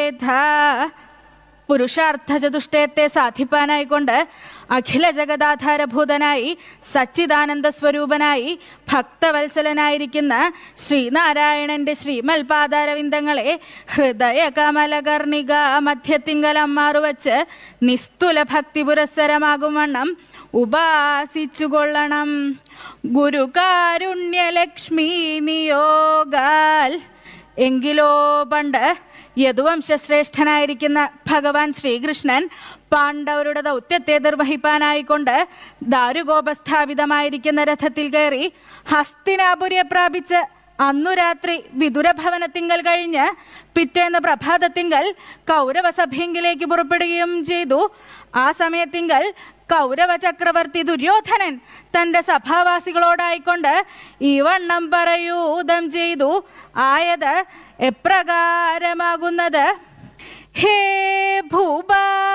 വേദ പുരുഷാർത്ഥ ചതുഷ്ടയത്തെ സാധിപ്പാനായിക്കൊണ്ട് അഖില ജഗദാധാരഭൂതനായി സച്ചിദാനന്ദ സ്വരൂപനായി ഭക്തവത്സലനായിരിക്കുന്ന ശ്രീനാരായണന്റെ ശ്രീമൽപാദാരവിന്ദങ്ങളെ ഹൃദയ കമലകർണിക മധ്യത്തിങ്കലമ്മാറുവച്ച് നിസ്തുല ഭക്തി പുരസ്സരമാകും വണ്ണം ഉപാസിച്ചുകൊള്ളണം ഗുരുകാരുണ്യലക്ഷ്മി നിയോഗാൽ എങ്കിലോ പണ്ട് യദുവംശശ്രേഷ്ഠനായിരിക്കുന്ന ഭഗവാൻ ശ്രീകൃഷ്ണൻ പാണ്ഡവരുടെ ദൗത്യത്തെ നിർവഹിപ്പാനായിക്കൊണ്ട് ദാരുഗോപസ്ഥാപിതമായിരിക്കുന്ന രഥത്തിൽ കയറി ഹസ്തിനാപുരിയെ പ്രാപിച്ച് അന്നു രാത്രി വിദുരഭവനത്തിങ്കൽ കഴിഞ്ഞ് പിറ്റേന്ന് പ്രഭാതത്തിങ്കൽ കൗരവസഭ്യങ്കിലേക്ക് പുറപ്പെടുകയും ചെയ്തു ആ സമയത്തിങ്കൽ കൗരവ ചക്രവർത്തി ദുര്യോധനൻ തന്റെ സഭാവാസികളോടായിക്കൊണ്ട് ഈ വണ്ണം പറയൂതം ചെയ്തു ആയത് എപ്രകാരമാകുന്നത് ഹേ ഭൂപ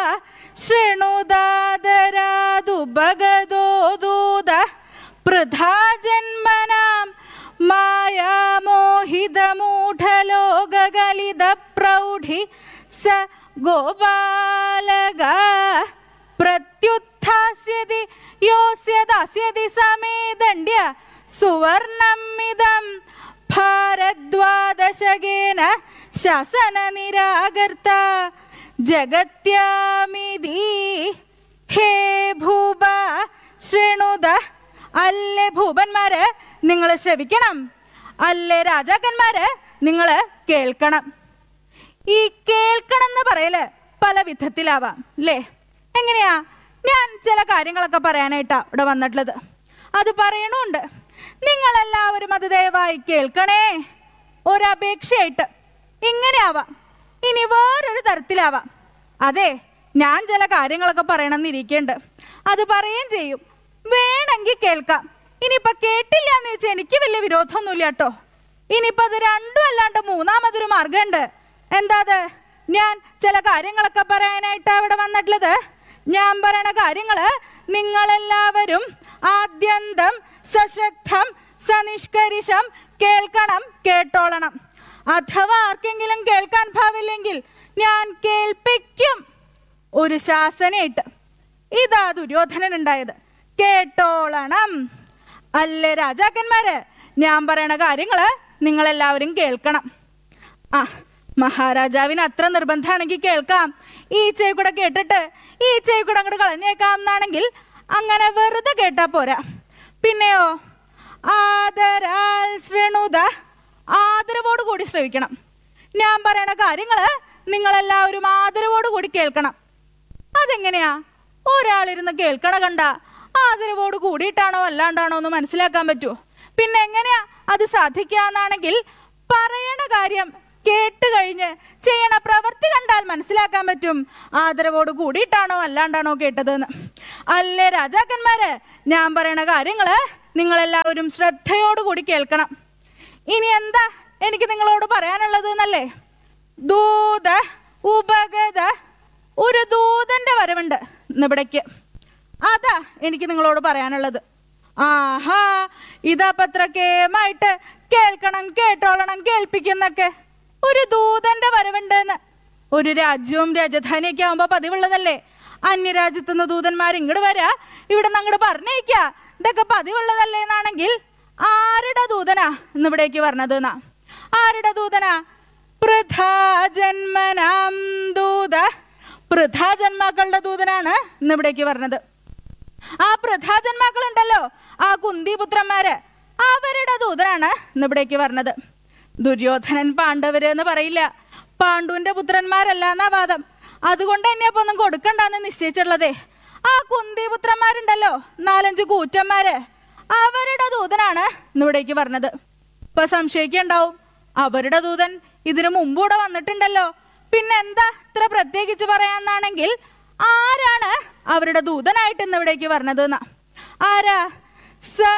ശൃണുദാദരാദുപഗതോദൂത പൃഥാ ജന്മനാം മായാമോഹിതമൂഢലോകലിത പ്രൗഢി സ ഗോപാലക പ്രത്യുത്ഥാസ്യതി യോസ്യ ദാസ്യതി സമേ ദണ്ഡ്യ സുവർണമിതം ഭാരദ്വാദശകേന ശസന നിരാകർത്ത ജഗത്യാമിതി ഹേ ഭൂപ ശൃണുത അല്ലേ ഭൂപന്മാര് നിങ്ങൾ ശ്രവിക്കണം അല്ലേ രാജാക്കന്മാര് നിങ്ങൾ കേൾക്കണം ഈ കേൾക്കണം എന്ന് പറയല് പല വിധത്തിലാവാം അല്ലേ എങ്ങനെയാ ഞാൻ ചില കാര്യങ്ങളൊക്കെ പറയാനായിട്ടാ ഇവിടെ വന്നിട്ടുള്ളത് അത് പറയണുണ്ട് നിങ്ങളെല്ലാവരും അത് ദയവായി കേൾക്കണേ ഒരപേക്ഷയായിട്ട് ഇങ്ങനെ ആവാം ഇനി വേറൊരു തരത്തിലാവാം അതെ ഞാൻ ചില കാര്യങ്ങളൊക്കെ പറയണമെന്നിരിക്കുന്നുണ്ട് അത് പറയുകയും ചെയ്യും വേണമെങ്കിൽ കേൾക്കാം ഇനിയിപ്പൊ കേട്ടില്ല എന്ന് വെച്ചാൽ എനിക്ക് വലിയ വിരോധമൊന്നുമില്ല കേട്ടോ ഇനിയിപ്പൊ അത് രണ്ടും അല്ലാണ്ട് മൂന്നാമതൊരു മാർഗമുണ്ട് എന്താ അത് ഞാൻ ചില കാര്യങ്ങളൊക്കെ പറയാനായിട്ട് അവിടെ വന്നിട്ടുള്ളത് ഞാൻ പറയണ കാര്യങ്ങള് നിങ്ങളെല്ലാവരും ആദ്യന്തം സശ്രദ്ധം സനിഷ്കരിഷം കേൾക്കണം കേട്ടോളണം അഥവാ ആർക്കെങ്കിലും കേൾക്കാൻ ഭാവില്ലെങ്കിൽ ഞാൻ കേൾപ്പിക്കും ഒരു ശാസനയിട്ട് ഇതാ ദുര്യോധനൻ ഉണ്ടായത് കേട്ടോളണം അല്ലേ രാജാക്കന്മാര് ഞാൻ പറയണ കാര്യങ്ങള് നിങ്ങളെല്ലാവരും കേൾക്കണം ആ മഹാരാജാവിന് അത്ര നിർബന്ധമാണെങ്കിൽ കേൾക്കാം ഈ ചെവി കൂടെ കേട്ടിട്ട് ഈ ചെവി കൂടെ അങ്ങോട്ട് കളഞ്ഞേക്കാം എന്നാണെങ്കിൽ അങ്ങനെ വെറുതെ കേട്ടാ പോരാ പിന്നെയോ ആദരാൽ ശ്രേണുത ആദരവോട് കൂടി ശ്രവിക്കണം ഞാൻ പറയണ കാര്യങ്ങള് നിങ്ങളെല്ലാവരും ആദരവോട് കൂടി കേൾക്കണം അതെങ്ങനെയാ ഒരാളിരുന്ന് കേൾക്കണ കണ്ട ആദരവോട് കൂടിയിട്ടാണോ അല്ലാണ്ടാണോ എന്ന് മനസ്സിലാക്കാൻ പറ്റുമോ പിന്നെ എങ്ങനെയാ അത് സാധിക്കാന്നാണെങ്കിൽ പറയണ കാര്യം കേട്ട് കഴിഞ്ഞ് ചെയ്യണ പ്രവൃത്തി കണ്ടാൽ മനസ്സിലാക്കാൻ പറ്റും ആദരവോട് കൂടിയിട്ടാണോ അല്ലാണ്ടാണോ കേട്ടതെന്ന് അല്ലേ രാജാക്കന്മാര് ഞാൻ പറയണ കാര്യങ്ങള് നിങ്ങളെല്ലാവരും ശ്രദ്ധയോടുകൂടി കേൾക്കണം ഇനി എന്താ എനിക്ക് നിങ്ങളോട് പറയാനുള്ളത് എന്നല്ലേ ദൂത ഉപഗത ഒരു ദൂതന്റെ വരവുണ്ട് ഇന്നിവിടേക്ക് അതാ എനിക്ക് നിങ്ങളോട് പറയാനുള്ളത് ആഹാ ഇതാ പത്രക്കേമായിട്ട് കേൾക്കണം കേട്ടോളണം കേൾപ്പിക്കുന്നൊക്കെ ഒരു ദൂതന്റെ വരവുണ്ടെന്ന് ഒരു രാജ്യവും രാജധാനിയൊക്കെ ആവുമ്പോ പതിവുള്ളതല്ലേ അന്യരാജ്യത്തു നിന്ന് ദൂതന്മാർ ഇങ്ങോട്ട് വരാ ഇവിടെ നിന്ന് അങ്ങോട്ട് പറഞ്ഞേക്ക ഇതൊക്കെ പതിവുള്ളതല്ലേ എന്നാണെങ്കിൽ ആരുടെ ദൂതനാ ഇന്നിവിടേക്ക് പറഞ്ഞത് എന്നാ ആരുടെ ദൂതനാ പൃഥാജന്മനാം ദൂത പൃഥാജന്മാക്കളുടെ ദൂതനാണ് ഇന്നിവിടേക്ക് പറഞ്ഞത് ആ പ്രധാജന്മാക്കൾ ഉണ്ടല്ലോ ആ കുന്തിപുത്രന്മാര് അവരുടെ ദൂതനാണ് ഇന്നിവിടേക്ക് പറഞ്ഞത് ദുര്യോധനൻ പാണ്ഡവര് എന്ന് പറയില്ല പാണ്ഡുവിന്റെ പുത്രന്മാരല്ല എന്നാ വാദം അതുകൊണ്ട് തന്നെ അപ്പൊ ഒന്നും കൊടുക്കണ്ടെന്ന് നിശ്ചയിച്ചിട്ടുള്ളതേ ആ കുന്തിപുത്രന്മാരുണ്ടല്ലോ നാലഞ്ച് കൂറ്റന്മാര് അവരുടെ ദൂതനാണ് ഇന്നിവിടേക്ക് പറഞ്ഞത് ഇപ്പൊ സംശയിക്കണ്ടാവും അവരുടെ ദൂതൻ ഇതിനു മുമ്പ് ഇവിടെ വന്നിട്ടുണ്ടല്ലോ പിന്നെ എന്താ ഇത്ര പ്രത്യേകിച്ച് പറയാന്നാണെങ്കിൽ ആരാണ് അവരുടെ ദൂതനായിട്ട് ഇന്ന് ഇവിടേക്ക് പറഞ്ഞത് എന്നാ ആരാ സ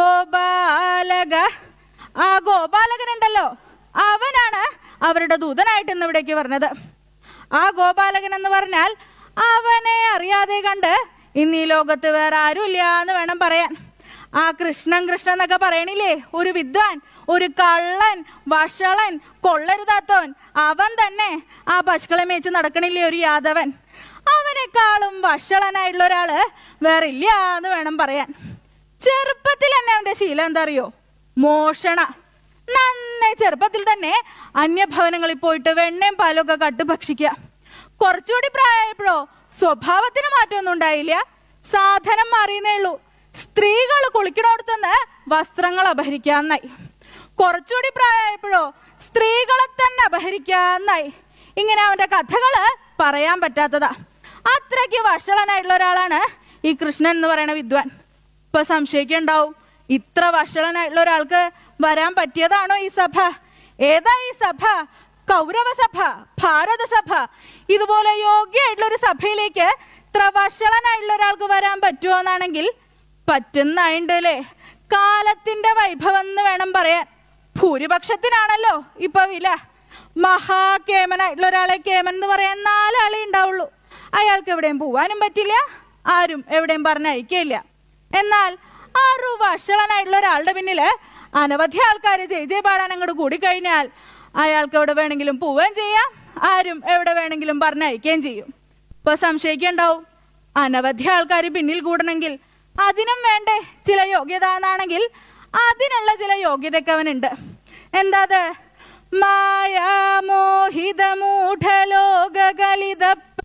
ഗോപാലക ആ ഗോപാലകൻ ഉണ്ടല്ലോ അവനാണ് അവരുടെ ദൂതനായിട്ട് ഇന്ന് ഇവിടേക്ക് പറഞ്ഞത് ആ ഗോപാലകൻ എന്ന് പറഞ്ഞാൽ അവനെ അറിയാതെ കണ്ട് ഇന്ന് ഈ ലോകത്ത് വേറെ ആരും ഇല്ല എന്ന് വേണം പറയാൻ ആ കൃഷ്ണൻ കൃഷ്ണൻ എന്നൊക്കെ പറയണില്ലേ ഒരു വിദ്വാൻ ഒരു കള്ളൻ വഷളൻ കൊള്ളരുതാത്തവൻ അവൻ തന്നെ ആ പശുക്കളെ മേച്ച് നടക്കണില്ലേ ഒരു യാദവൻ അവനേക്കാളും വഷളനായിട്ടുള്ള ഒരാള് വേറെ ഇല്ല എന്ന് വേണം പറയാൻ ചെറുപ്പത്തിൽ തന്നെ അവന്റെ ശീലം എന്താ അറിയോ മോഷണ നന്നേ ചെറുപ്പത്തിൽ തന്നെ അന്യഭവനങ്ങളിൽ പോയിട്ട് വെണ്ണയും പാലും ഒക്കെ കട്ട് ഭക്ഷിക്കുക കുറച്ചുകൂടി പ്രായമായപ്പോഴോ സ്വഭാവത്തിന് മാറ്റമൊന്നും ഉണ്ടായില്ല സാധനം മാറിയെന്നേ ഉള്ളൂ സ്ത്രീകൾ കുളിക്കണോടത്തുനിന്ന് വസ്ത്രങ്ങൾ അപഹരിക്കാന്നായി കുറച്ചുകൂടി പ്രായമായപ്പോഴോ സ്ത്രീകളെ തന്നെ അപഹരിക്കാന്നായി ഇങ്ങനെ അവന്റെ കഥകള് പറയാൻ പറ്റാത്തതാ അത്രയ്ക്ക് വഷളനായിട്ടുള്ള ഒരാളാണ് ഈ കൃഷ്ണൻ എന്ന് പറയുന്ന വിദ്വാൻ ഇപ്പൊ സംശയിക്കുണ്ടാവും ഇത്ര വഷളനായിട്ടുള്ള ഒരാൾക്ക് വരാൻ പറ്റിയതാണോ ഈ സഭ ഏതാ ഈ സഭ കൗരവ സഭ ഭാരത സഭ ഇതുപോലെ യോഗ്യമായിട്ടുള്ള ഒരു സഭയിലേക്ക് ഇത്ര വഷളനായിട്ടുള്ള ഒരാൾക്ക് വരാൻ പറ്റുമോ എന്നാണെങ്കിൽ പറ്റുന്നുണ്ട് അല്ലേ കാലത്തിന്റെ വൈഭവം എന്ന് വേണം പറയാൻ ഭൂരിപക്ഷത്തിനാണല്ലോ ഇപ്പൊ വില മഹാകേമനായിട്ടുള്ള ഒരാളെ കേമൻ എന്ന് പറയാൻ നാലാളേ ഉണ്ടാവുള്ളൂ അയാൾക്ക് എവിടെയും പോവാനും പറ്റില്ല ആരും എവിടെയും പറഞ്ഞയക്കില്ല എന്നാൽ ആറു വഷളനായിട്ടുള്ള ഒരാളുടെ പിന്നില് അനവധി ആൾക്കാർ ജയ് ജയ് പാടാൻ അങ്ങോട്ട് കൂടിക്കഴിഞ്ഞാൽ അയാൾക്ക് എവിടെ വേണമെങ്കിലും പോവുകയും ചെയ്യാം ആരും എവിടെ വേണമെങ്കിലും പറഞ്ഞയക്കുകയും ചെയ്യും ഇപ്പൊ സംശയിക്കണ്ടാവും അനവധി ആൾക്കാർ പിന്നിൽ കൂടണമെങ്കിൽ അതിനും വേണ്ടേ ചില യോഗ്യത എന്നാണെങ്കിൽ അതിനുള്ള ചില യോഗ്യതയൊക്കെ അവനുണ്ട് എന്താ അത് മായാമോഹിത മൂഢലോകലിത